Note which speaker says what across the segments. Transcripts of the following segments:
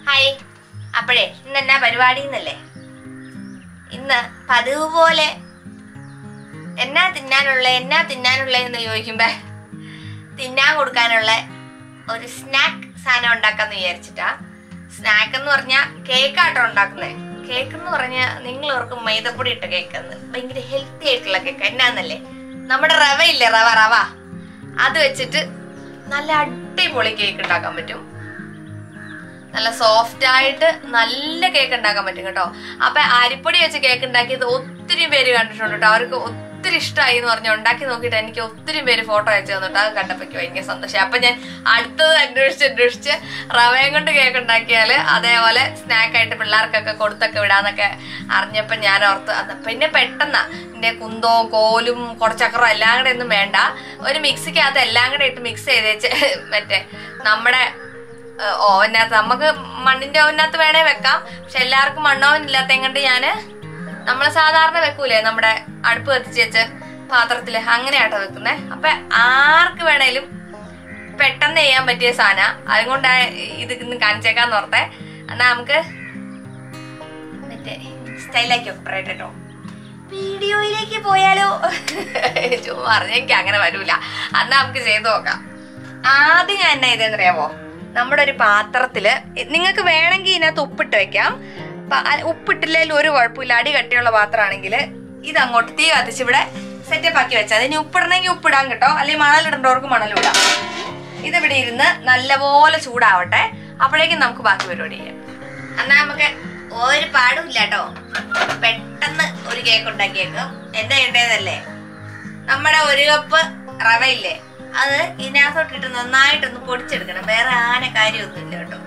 Speaker 1: Hi അപ്പോഴേ ഇന്ന് എന്നാ പരിപാടി എന്നല്ലേ ഇന്ന് പതിവ് പോലെ എന്നാ തിന്നാനുള്ള എന്നാ തിന്നാനുള്ള എന്ന് ചോദിക്കുമ്പോ തിന്നാൻ കൊടുക്കാനുള്ള ഒരു സ്നാക്ക് സാധനം ഉണ്ടാക്കാന്ന് വിചാരിച്ചിട്ടാ സ്നാക്ക് എന്ന് പറഞ്ഞാൽ കേക്കാട്ടോ ഉണ്ടാക്കുന്നത് കേക്ക് എന്ന് പറഞ്ഞാൽ നിങ്ങൾ ഓർക്കും മൈദപ്പൊടി ഇട്ട കേക്ക് എന്ന് ഭയങ്കര ഹെൽത്തി ആയിട്ടുള്ള കേക്ക് എന്നാന്നല്ലേ നമ്മുടെ റവ ഇല്ലേ റവ റവ അത് വെച്ചിട്ട് നല്ല അടിപൊളി കേക്ക് ഉണ്ടാക്കാൻ പറ്റും നല്ല സോഫ്റ്റ് ആയിട്ട് നല്ല കേക്ക് ഉണ്ടാക്കാൻ പറ്റും കേട്ടോ അപ്പൊ അരിപ്പൊടി വെച്ച് കേക്ക് ഉണ്ടാക്കിയത് ഒത്തിരി പേര് കണ്ടിട്ടുണ്ട് കേട്ടോ അവർക്ക് ഒത്തിരി ഇഷ്ടമായി എന്ന് പറഞ്ഞ് ഉണ്ടാക്കി നോക്കിയിട്ട് എനിക്ക് ഒത്തിരി പേര് ഫോട്ടോ അയച്ചു തന്നിട്ട് അത് കണ്ടപ്പോ എനിക്ക് ഭയങ്കര സന്തോഷം അപ്പൊ ഞാൻ അടുത്തത് അന്വേഷിച്ച് അന്വേഷിച്ച് റവയും കൊണ്ട് കേക്ക് ഉണ്ടാക്കിയാല് അതേപോലെ സ്നാക്ക് ആയിട്ട് പിള്ളേർക്കൊക്കെ കൊടുത്തൊക്കെ വിടാന്നൊക്കെ അറിഞ്ഞപ്പോ ഞാൻ ഓർത്ത് അത് പിന്നെ പെട്ടെന്നാ എന്റെ കുന്തോ കോലും കുറച്ചക്കറോ എല്ലാം കൂടെ ഒന്നും വേണ്ട ഒരു മിക്സിക്കകത്ത് എല്ലാം കൂടെ ഇട്ട് മിക്സ് ചെയ്തേച്ച് മറ്റേ നമ്മുടെ ഓവനകത്ത് നമുക്ക് മണ്ണിന്റെ ഓവനകത്ത് വേണേ വെക്കാം പക്ഷെ എല്ലാവർക്കും മണ്ണോവൻ ഇല്ലാത്ത കൊണ്ട് ഞാന് നമ്മൾ സാധാരണ വെക്കൂലേ നമ്മുടെ അടുപ്പ് കത്തിച്ച് വെച്ച് പാത്രത്തില് അങ്ങനെയാട്ടോ വെക്കുന്നേ അപ്പൊ ആർക്ക് വേണേലും പെട്ടെന്ന് ചെയ്യാൻ പറ്റിയ സാധന അതുകൊണ്ടാ ഇത് ഇന്ന് കാണിച്ചേക്കാന്ന് ഓർത്തെ എന്നാ നമുക്ക് മറ്റേ സ്റ്റൈലാക്കി ഓപ്പറേറ്റ് കേട്ടോ വീഡിയോയിലേക്ക് പോയാലോ ചുമ്മാ പറഞ്ഞ എനിക്ക് അങ്ങനെ വരൂല എന്നാ നമുക്ക് ചെയ്തു നോക്കാം ആദ്യം ഞാൻ എന്നാ ഇതെന്നറിയാമോ നമ്മുടെ ഒരു പാത്രത്തില് നിങ്ങൾക്ക് വേണമെങ്കിൽ ഇതിനകത്ത് ഉപ്പിട്ട് വെക്കാം പ- അ- ഉപ്പിട്ടില്ലെങ്കിൽ ഒരു കുഴപ്പമില്ല അടി കട്ടിയുള്ള പാത്രമാണെങ്കിൽ ഇത് അങ്ങോട്ട് തീ കത്തിച്ച് ഇവിടെ സെറ്റപ്പ് ആക്കി വെച്ചാൽ ഇനി ഉപ്പിടണമെങ്കിൽ ഉപ്പിടാൻ കേട്ടോ അല്ലെങ്കിൽ മണലിടേണ്ടവർക്ക് മണലിടാം ഇതിവിടെ ഇരുന്ന് നല്ലപോലെ ചൂടാവട്ടെ അപ്പോഴേക്കും നമുക്ക് ബാക്കി പരിപാടി ചെയ്യാം എന്നാ നമുക്ക് ഒരു പാടുമില്ല കേട്ടോ പെട്ടെന്ന് ഒരു കേക്ക് ഉണ്ടാക്കിയേക്കും എന്താ ചെയ്യേണ്ടതല്ലേ നമ്മുടെ ഒരു കപ്പ് റവ ഇല്ലേ അത് ഇതിനകത്തോട്ടിട്ട് നന്നായിട്ടൊന്ന് പൊടിച്ചെടുക്കണം വേറെ ആന കാര്യമൊന്നുമില്ല കേട്ടോ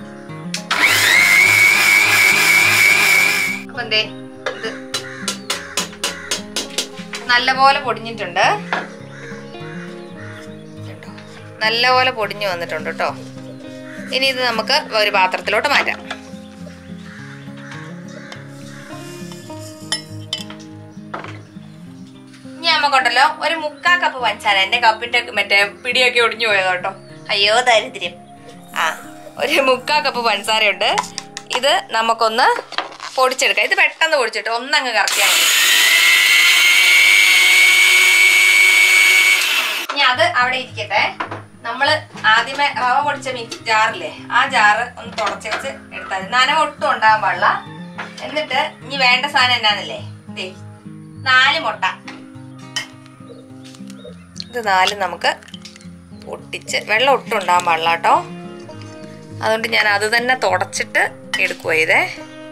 Speaker 1: അപ്പൊ എന്തേ ഇത് നല്ലപോലെ പൊടിഞ്ഞിട്ടുണ്ട് കേട്ടോ. നല്ലപോലെ പൊടിഞ്ഞു വന്നിട്ടുണ്ട് കേട്ടോ ഇനി ഇത് നമുക്ക് ഒരു പാത്രത്തിലോട്ട് മാറ്റാം ഇനി നമുക്കുണ്ടല്ലോ ഒരു മുക്കാ കപ്പ് പഞ്ചസാര എന്റെ കപ്പിന്റെ മറ്റേ പിടിയൊക്കെ ഒടിഞ്ഞു പോയത് കേട്ടോ അയ്യോ ദരിദ്രം ആ ഒരു മുക്കാ കപ്പ് പഞ്ചസാരയുണ്ട് ഇത് നമുക്കൊന്ന് പൊടിച്ചെടുക്കാം ഇത് പെട്ടെന്ന് പൊടിച്ചിട്ട് ഒന്നങ്ങ് കറക്കിയാൽ മതി ഇനി അത് അവിടെ ഇരിക്കട്ടെ നമ്മള് ആദ്യമേ റവ പൊടിച്ച മിക്സ് ജാറില്ലേ ആ ജാറ് ഒന്ന് തുടച്ച് വെച്ച് എടുത്താൽ മതി നനവ് ഒട്ടും ഉണ്ടാകാൻ പാടില്ല എന്നിട്ട് ഇനി വേണ്ട സാധനം എന്നാന്നല്ലേ ദേ നാല് മുട്ട ഇത് നാല് നമുക്ക് പൊട്ടിച്ച് വെള്ളം ഒട്ടും ഉണ്ടാകാൻ പാടില്ല കേട്ടോ അതുകൊണ്ട് ഞാൻ അത് തന്നെ തുടച്ചിട്ട് എടുക്കുക ഇതേ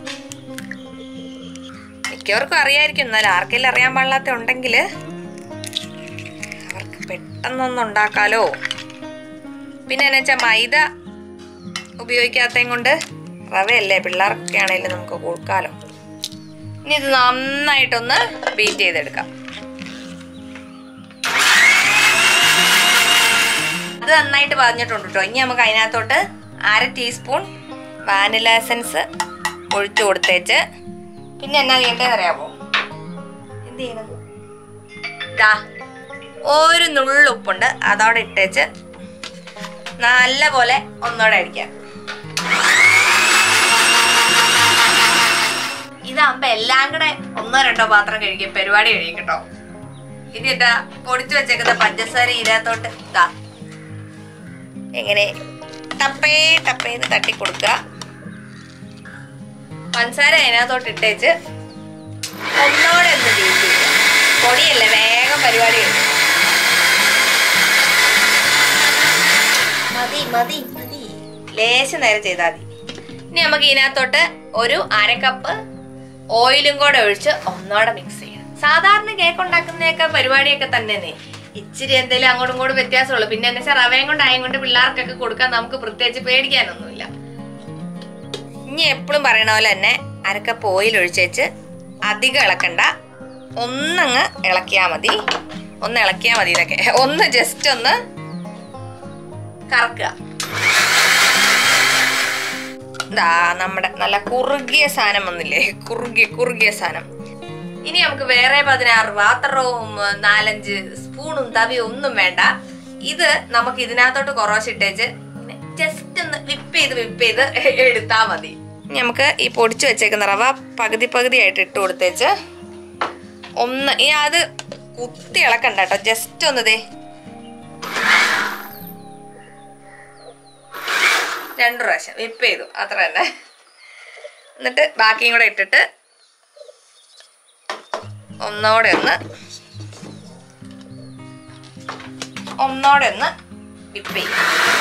Speaker 1: മിക്കവർക്കും അറിയായിരിക്കും എന്നാലും ആർക്കെങ്കിലും അറിയാൻ പാടില്ലാത്ത ഉണ്ടെങ്കിൽ അവർക്ക് പെട്ടെന്നൊന്നും ഉണ്ടാക്കാലോ പിന്നെ എന്നാ വെച്ചാൽ മൈദ ഉപയോഗിക്കാത്തതും കൊണ്ട് റവയല്ലേ പിള്ളേർക്കൊക്കെ ആണെങ്കിലും നമുക്ക് കൊടുക്കാലോ ഇനി ഇത് നന്നായിട്ടൊന്ന് ബീറ്റ് ചെയ്തെടുക്കാം അത് നന്നായിട്ട് പറഞ്ഞിട്ടുണ്ട് കേട്ടോ ഇനി നമുക്ക് അതിനകത്തോട്ട് അര ടീസ്പൂൺ വാനില എസൻസ് ഒഴിച്ചു കൊടുത്തേച്ച് പിന്നെ എന്നാ ചെയ്യേണ്ടതെന്ന് അറിയാമോ എന്ത് ചെയ്യണം ഇതാ ഒരു നുള്ളുപ്പുണ്ട് അതവിടെ ഇട്ടേച്ച് നല്ല പോലെ ഒന്നോടെ അടിക്കാം ഇതാകുമ്പോ എല്ലാം കൂടെ ഒന്നോ രണ്ടോ പാത്രം കഴിക്കും പരിപാടി കഴിയും കേട്ടോ ഇനി എന്താ പൊടിച്ചു വെച്ചേക്കുന്ന പഞ്ചസാര ഇതിനകത്തോട്ട് ഇതാ എങ്ങനെ ടപ്പേ ടപ്പേന്ന് തട്ടി കൊടുക്കുക പഞ്ചസാര അതിനകത്തോട്ട് ഇട്ടേച്ച് ഒന്നോടെ ഒന്ന് ബീറ്റ് ചെയ്യുക പൊടിയല്ലേ വേഗം പരിപാടി കഴിയും മതി മതി മതി ലേശം നേരം ചെയ്താൽ മതി ഇനി നമുക്ക് ഇതിനകത്തോട്ട് ഒരു അര കപ്പ് ഓയിലും കൂടെ ഒഴിച്ച് ഒന്നോടെ മിക്സ് ചെയ്യണം സാധാരണ കേക്ക് ഉണ്ടാക്കുന്നതൊക്കെ പരിപാടിയൊക്കെ തന്നെ ഇച്ചിരി എന്തെങ്കിലും അങ്ങോട്ടും ഇങ്ങോട്ടും വ്യത്യാസമുള്ളൂ പിന്നെ എന്താ വെച്ചാൽ റവയും കൊണ്ട് ആയും കൊണ്ട് പിള്ളേർക്കൊക്കെ കൊടുക്കാൻ നമുക്ക് പ്രത്യേകിച്ച് പേടിക്കാനൊന്നുമില്ല ഇനി എപ്പോഴും പറയണ പോലെ തന്നെ അരക്കപ്പ് ഓയിൽ ഒഴിച്ചേച്ച് അധികം ഇളക്കണ്ട ഒന്നങ്ങ് ഇളക്കിയാൽ മതി ഒന്ന് ഇളക്കിയാൽ മതി ഇതൊക്കെ ഒന്ന് ജസ്റ്റ് ഒന്ന് കറക്കുക ദാ നമ്മുടെ നല്ല കുറുകിയ സാധനം വന്നില്ലേ കുറുകിയ കുറുകിയ സാധനം ഇനി നമുക്ക് വേറെ പതിനാറ് പാത്രവും നാലഞ്ച് സ്പൂണും തവിയും ഒന്നും വേണ്ട ഇത് നമുക്ക് ഇതിനകത്തോട്ട് കുറച്ചിട്ടേച്ച് ജസ്റ്റ് ഒന്ന് വിപ്പ് ചെയ്ത് വിപ്പ് ചെയ്ത് എടുത്താൽ മതി ഇനി നമുക്ക് ഈ പൊടിച്ചു വെച്ചേക്കുന്ന റവ പകുതി പകുതി ആയിട്ട് ഇട്ട് കൊടുത്തേച്ച് ഒന്ന് ഈ അത് കുത്തി ഇളക്കണ്ട കേട്ടോ ജസ്റ്റ് ഒന്ന് ദേ രണ്ടു പ്രാവശ്യം വിപ്പ് ചെയ്തു അത്ര തന്നെ എന്നിട്ട് ബാക്കിയും കൂടെ ഇട്ടിട്ട് ഒന്നോടെ ഒന്ന് ഒന്നോടെ ഒന്ന് വിപ്പ് ചെയ്യും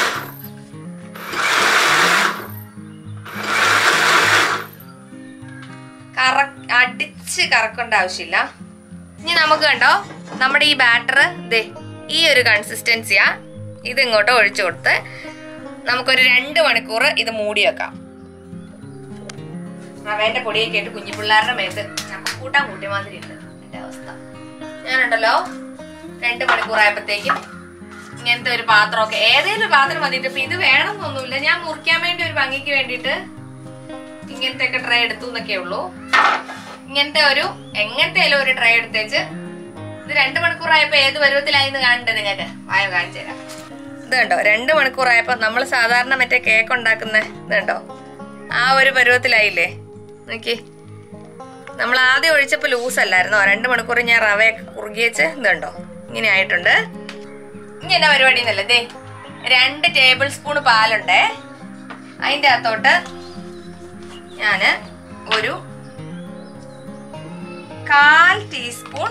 Speaker 1: കറ അടിച്ച് കറക്കേണ്ട ആവശ്യമില്ല ഇനി നമുക്ക് കണ്ടോ നമ്മുടെ ഈ ബാറ്റർ ദേ ഈ ഒരു കൺസിസ്റ്റൻസിയാ ഇത് ഇങ്ങോട്ട് ഒഴിച്ചു കൊടുത്ത് നമുക്കൊരു രണ്ട് മണിക്കൂർ ഇത് മൂടി വെക്കാം റവേന്റെ പൊടിയൊക്കെ ഇട്ട് കുഞ്ഞു പിള്ളേരുടെ മേത്ത് കൂട്ടാൻ കൂട്ടിയ മാതിരി ഉണ്ട് എന്റെ അവസ്ഥ ഞാനുണ്ടല്ലോ രണ്ട് മണിക്കൂറായപ്പോഴത്തേക്കും ഇങ്ങനത്തെ ഒരു പാത്രമൊക്കെ ഏതെങ്കിലും ഒരു പാത്രം മതിയിട്ട് ഇപ്പൊ ഇത് വേണമെന്നൊന്നുമില്ല ഞാൻ മുറിക്കാൻ വേണ്ടി ഒരു ഭംഗിക്ക് വേണ്ടിയിട്ട് ഇങ്ങനത്തെ ഒക്കെ ട്രേ എടുത്തു എന്നൊക്കെ ഉള്ളൂ ഇങ്ങനത്തെ ഒരു എങ്ങനത്തെ ഒരു ട്രേ എടുത്തേച്ച് ഇത് രണ്ട് മണിക്കൂറായപ്പോ ഏത് പരുവത്തിലായിന്ന് കാണണ്ടേ നിങ്ങൾക്ക് വായോ കാണിച്ചു തരാം ഇത് കണ്ടോ രണ്ട് മണിക്കൂറായപ്പോ നമ്മൾ സാധാരണ മറ്റേ കേക്ക് ഉണ്ടാക്കുന്ന ഇത് കണ്ടോ ആ ഒരു പരുവത്തിലായില്ലേ നോക്കി നമ്മൾ ആദ്യം ഒഴിച്ചപ്പോൾ ലൂസ് അല്ലായിരുന്നോ രണ്ട് മണിക്കൂർ ഞാൻ റവയൊക്കെ കുറുകിയേച്ച് ഇതുണ്ടോ ഇങ്ങനെ ആയിട്ടുണ്ട് ഇനി എന്നാ പരിപാടി എന്നല്ലേ ദേ രണ്ട് ടേബിൾ സ്പൂൺ പാലുണ്ടേ അതിൻ്റെ അകത്തോട്ട് ഞാൻ ഒരു കാൽ ടീസ്പൂൺ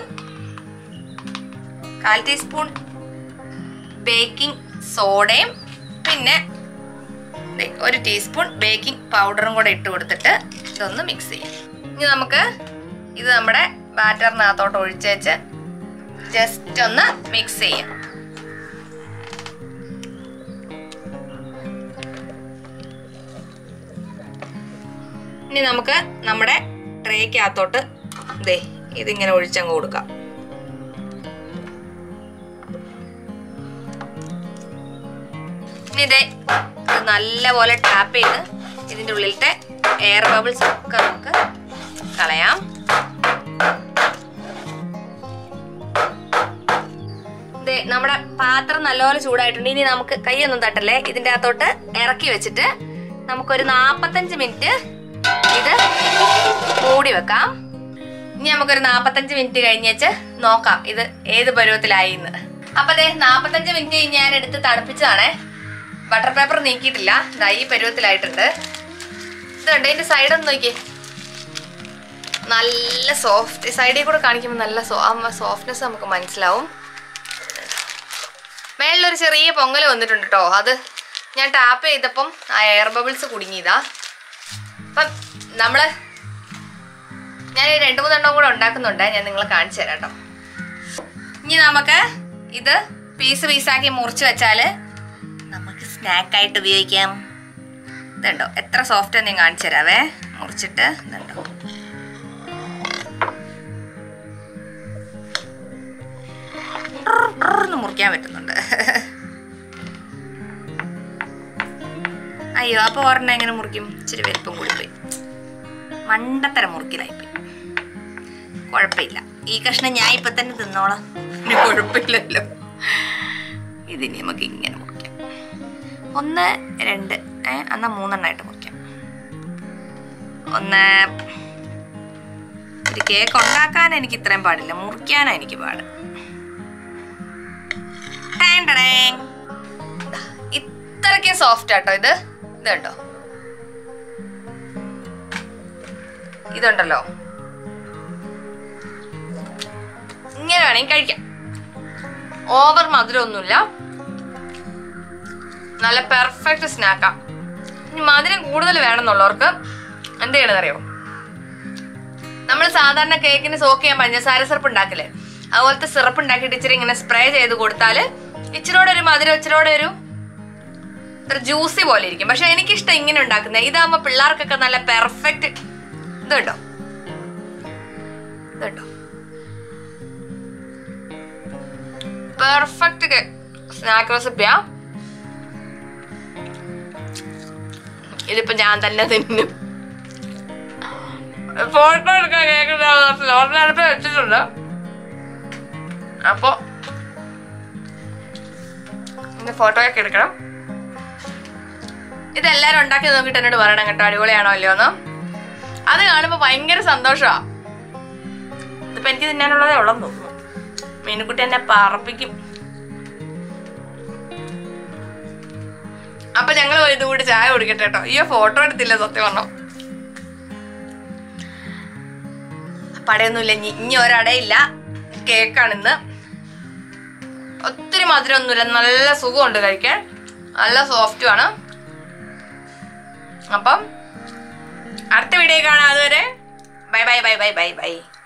Speaker 1: കാൽ ടീസ്പൂൺ ബേക്കിംഗ് സോഡയും പിന്നെ ദേ ഒരു ടീസ്പൂൺ ബേക്കിംഗ് പൗഡറും കൂടെ ഇട്ട് കൊടുത്തിട്ട് ഇതൊന്ന് മിക്സ് ചെയ്യും ഇനി നമുക്ക് ഇത് നമ്മുടെ ബാറ്ററിനകത്തോട്ട് ഒഴിച്ചേച്ച് ജസ്റ്റ് ഒന്ന് മിക്സ് ചെയ്യാം ഇനി നമുക്ക് നമ്മുടെ ട്രേക്കകത്തോട്ട് ദേ ഇതിങ്ങനെ ഒഴിച്ചങ്ങ് കൊടുക്കാം ഇനി ഇതേ ഇത് നല്ലപോലെ ടാപ്പ് ചെയ്ത് ഇതിൻ്റെ ഉള്ളിലത്തെ എയർ ബബിൾസ് ഒക്കെ നമുക്ക് കളയാം ദേ നമ്മുടെ പാത്രം നല്ലപോലെ ചൂടായിട്ടുണ്ട് ഇനി നമുക്ക് കൈയൊന്നും തട്ടല്ലേ ഇതിന്റെ അകത്തോട്ട് ഇറക്കി വെച്ചിട്ട് നമുക്കൊരു നാപ്പത്തഞ്ച് മിനിറ്റ് ഇത് മൂടി വെക്കാം ഇനി നമുക്കൊരു നാപ്പത്തഞ്ച് മിനിറ്റ് കഴിഞ്ഞേച്ച് നോക്കാം ഇത് ഏത് പരുവത്തിലായി എന്ന് അപ്പൊ ദേ നാപ്പത്തഞ്ച് മിനിറ്റ് ഞാൻ എടുത്ത് തണുപ്പിച്ചതാണേ ബട്ടർ പേപ്പർ നീക്കിയിട്ടില്ല ദാ ഈ പരുവത്തിലായിട്ടുണ്ട് ഇതുണ്ട് ഇതിന്റെ സൈഡ് ഒന്ന് നോക്കിയേ നല്ല സോഫ്റ്റ് സൈഡിൽ കൂടെ കാണിക്കുമ്പോൾ നല്ല സോ സോഫ്റ്റ്നെസ് നമുക്ക് മനസ്സിലാവും മേളിലൊരു ചെറിയ പൊങ്ങൽ വന്നിട്ടുണ്ട് കേട്ടോ അത് ഞാൻ ടാപ്പ് ചെയ്തപ്പം ആ എയർ ബബിൾസ് കുടുങ്ങിയതാ അപ്പം നമ്മള് ഞാൻ ഈ രണ്ട് മൂന്നെണ്ണം കൂടെ ഉണ്ടാക്കുന്നുണ്ട് ഞാൻ നിങ്ങളെ കാണിച്ചു തരാം കേട്ടോ ഇനി നമുക്ക് ഇത് പീസ് പീസാക്കി മുറിച്ച് വെച്ചാല് നമുക്ക് സ്നാക്കായിട്ട് ഉപയോഗിക്കാം ഇതുണ്ടോ എത്ര സോഫ്റ്റ് ഞാൻ കാണിച്ചു തരാവേ മുറിച്ചിട്ട് ഇതുണ്ടോ ഒന്ന് മുറിക്കാൻ പറ്റുന്നുണ്ട് അയ്യോ അപ്പൊ ഒരെണ്ണം എങ്ങനെ മുറിക്കും ഇച്ചിരി വലിപ്പം കൂടിപ്പോയി മണ്ടത്തരം മുറിക്കലായിപ്പോയി കുഴപ്പമില്ല ഈ കഷ്ണം ഞാൻ ഇപ്പൊ തന്നെ തിന്നോളാം പിന്നെ കുഴപ്പമില്ലല്ലോ ഇതിനി നമുക്ക് ഇങ്ങനെ മുറിക്കാം ഒന്ന് രണ്ട് ഏ എന്നാ മൂന്നെണ്ണമായിട്ട് മുറിക്കാം ഒന്ന് ഒരു കേക്ക് ഉണ്ടാക്കാൻ എനിക്ക് ഇത്രയും പാടില്ല മുറിക്കാനാ എനിക്ക് പാട് ടാൻ ടടേൻ. ദാ, ഇത്രയ്ക്ക് സോഫ്റ്റ് ആട്ടോ ഇത് ഇത് കേട്ടോ ഇതുണ്ടല്ലോ ഇങ്ങനെ വേണമെങ്കിൽ കഴിക്കാം ഓവർ മധുരമൊന്നുമില്ല നല്ല പെർഫെക്റ്റ് സ്നാക്കാ ഇനി മധുരം കൂടുതൽ വേണമെന്നുള്ളവർക്ക് എന്ത് ചെയ്യണമെന്നറിയോ നമ്മൾ സാധാരണ കേക്കിന് സോക്ക് ചെയ്യാൻ പഞ്ചസാര സിറപ്പ് ഉണ്ടാക്കില്ലേ അതുപോലത്തെ സിറപ്പ് ഉണ്ടാക്കിയിട്ട് ഇച്ചിരി ഇങ്ങനെ സ്പ്രേ ചെയ്ത് കൊടുത്താൽ ഇച്ചിരൂടെ ഒരു മധുരം ഇച്ചിരൂടെ ഒരു ഒരു ജ്യൂസി പോലെ ഇരിക്കും പക്ഷെ എനിക്കിഷ്ടം ഇങ്ങനെ ഉണ്ടാക്കുന്നത് ഇതാകുമ്പോൾ പിള്ളേർക്കൊക്കെ നല്ല പെർഫെക്റ്റ് ഇത് കേട്ടോ ഇത് കേട്ടോ പെർഫെക്റ്റ് സ്നാക്ക് റെസിപ്പിയാ ഇതിപ്പോ ഞാൻ തന്നെ തിന്നും ഫോട്ടോ എടുക്കാൻ കേൾക്കുന്ന ഓർഡിനടുത്ത് വെച്ചിട്ടുണ്ട് അപ്പോ ഇന്ന് ഫോട്ടോ ഒക്കെ എടുക്കണം ഇതെല്ലാരും ഉണ്ടാക്കി നോക്കിയിട്ട് എന്നോട് പറയണം കേട്ടോ അടിപൊളിയാണോ അല്ലയോ എന്ന് അത് കാണുമ്പോ ഭയങ്കര സന്തോഷമാ ഇതിപ്പോ എനിക്ക് തിന്നാനുള്ളതേ ഉള്ളെന്ന് തോന്നുന്നു മീനുക്കുട്ടി എന്നെ പറപ്പിക്കും അപ്പൊ ഞങ്ങൾ ഇത് കൂടി ചായ കുടിക്കട്ടെ കേട്ടോ അയ്യോ ഫോട്ടോ എടുത്തില്ല സത്യം പറഞ്ഞോ പടയൊന്നുമില്ല ഇനി ഇനി ഒരടയില്ല കേക്കാണ് ഇന്ന് ഒത്തിരി മധുരമൊന്നുമില്ല നല്ല സുഖമുണ്ട് കഴിക്കാൻ നല്ല സോഫ്റ്റും ആണ് അപ്പം അടുത്ത വീഡിയോ കാണാം അതുവരെ bye bye bye bye bye by